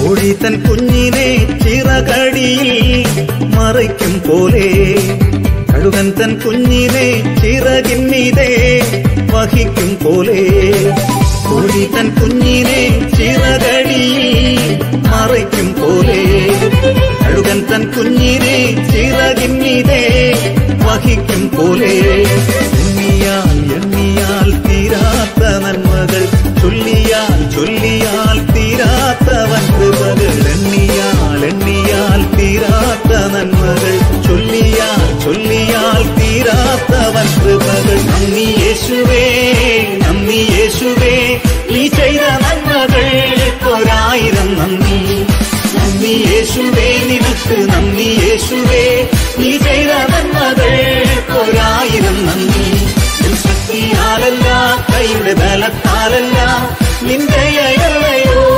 കോഴി തൻ കുഞ്ഞിനെ ചിറകടിയിൽ മറയ്ക്കും പോലെ കഴുകൻ തൻ കുഞ്ഞിനെ ചിറകിന്നിതേ വഹിക്കും പോലെ കോഴി തൻ കുഞ്ഞിനെ ചിറകടിയിൽ മറയ്ക്കും പോലെ കഴുകൻ തൻ കുഞ്ഞിനെ ചിറകിന്നിതേ വഹിക്കും പോലെ എണ്ണിയാൽ എണ്ണിയാൽ തീരാത്ത നന്മകൾ ചൊല്ലിയാൽ ചൊല്ലിയാൽ തീരാത്തവൻ കൃപകൾ എണ്ണിയാൽ എണ്ണിയാൽ തീരാത്ത നന്മകൾ ചൊല്ലിയാൽ ചൊല്ലിയാൽ തീരാത്തവൻ കൃപകൾ നന്ദി യേശുവേ നന്ദി യേശുവേ നീ ചെയ്ത നന്മകൾ ഒരായിരം നന്ദി നന്ദി യേശുവേ നിനക്ക് നന്ദി യേശുവേ നീ ചെയ്ത നന്മകൾ ഒരായിരം നന്ദി ശക്തിയാലല്ല കൈയുടെ ബലത്താലല്ല നിന്റെ അയല്ലയോ